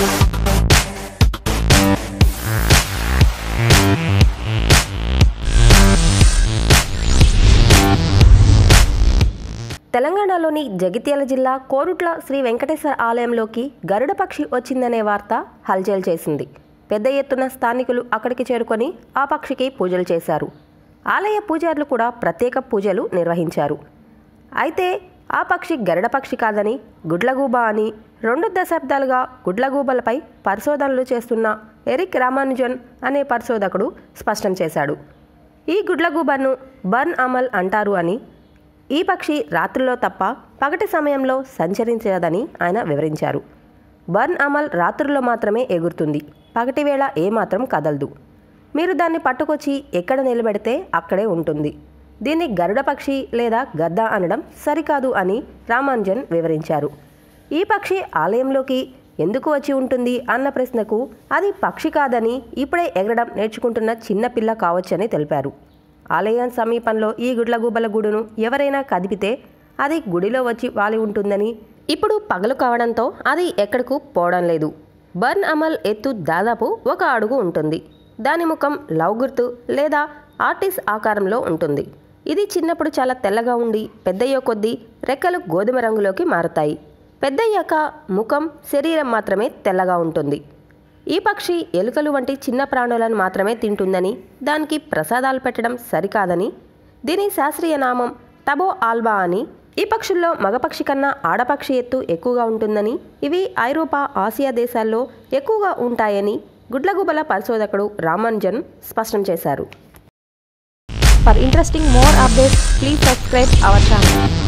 తెలంగాణలోని జగిత్యాల జిల్లా కోరుట్ల శ్రీ వెంకటేశ్వర ఆలయంలోకి గరుడ పక్షి వచ్చిందనే వార్త హల్చల్ చేసింది పెద్ద ఎత్తున స్థానికులు అక్కడికి చేరుకొని ఆ పక్షికి పూజలు చేశారు ఆలయ పూజారులు కూడా ప్రత్యేక పూజలు నిర్వహించారు అయితే ఆ పక్షి గరుడ పక్షి కాదని గుడ్లగూబ అని రెండు దశాబ్దాలుగా గుడ్లగూబలపై పరిశోధనలు చేస్తున్న ఎరిక్ రామానుజన్ అనే పరిశోధకుడు స్పష్టం చేశాడు ఈ గుడ్లగూబను బర్న్ అమల్ అంటారు అని ఈ పక్షి రాత్రిలో తప్ప పగటి సమయంలో సంచరించదని ఆయన వివరించారు బర్న్ అమల్ రాత్రుల్లో మాత్రమే ఎగురుతుంది పగటి వేళ ఏమాత్రం కదలదు మీరు దాన్ని పట్టుకొచ్చి ఎక్కడ నిలబెడితే అక్కడే ఉంటుంది దీన్ని గరుడ పక్షి లేదా గద్ద అనడం సరికాదు అని రామానుజన్ వివరించారు ఈ పక్షి ఆలయంలోకి ఎందుకు వచ్చి ఉంటుంది అన్న ప్రశ్నకు అది పక్షి కాదని ఇప్పుడే ఎగరడం నేర్చుకుంటున్న చిన్న పిల్ల కావచ్చని తెలిపారు ఆలయం సమీపంలో ఈ గుడ్లగూబల గూడును ఎవరైనా కదిపితే అది గుడిలో వచ్చి వాలి ఉంటుందని ఇప్పుడు పగలు కావడంతో అది ఎక్కడకు పోవడం లేదు బర్న్ అమల్ ఎత్తు దాదాపు ఒక అడుగు ఉంటుంది దాని ముఖం లవ్ గుర్తు లేదా ఆర్టిస్ ఆకారంలో ఉంటుంది ఇది చిన్నప్పుడు చాలా తెల్లగా ఉండి పెద్దయ్యే కొద్దీ రెక్కలు గోధుమ రంగులోకి మారుతాయి పెద్దయ్యాక ముఖం శరీరం మాత్రమే తెల్లగా ఉంటుంది ఈ పక్షి ఎలుకలు వంటి చిన్న ప్రాణులను మాత్రమే తింటుందని దానికి ప్రసాదాలు పెట్టడం సరికాదని దీని శాస్త్రీయ నామం టబో ఆల్బా అని ఈ పక్షుల్లో మగపక్షి కన్నా ఆడపక్షి ఎత్తు ఎక్కువగా ఉంటుందని ఇవి ఐరోపా ఆసియా దేశాల్లో ఎక్కువగా ఉంటాయని గుడ్లగుబల పరిశోధకుడు రామానుజన్ స్పష్టం చేశారు For interesting more updates, please subscribe our channel.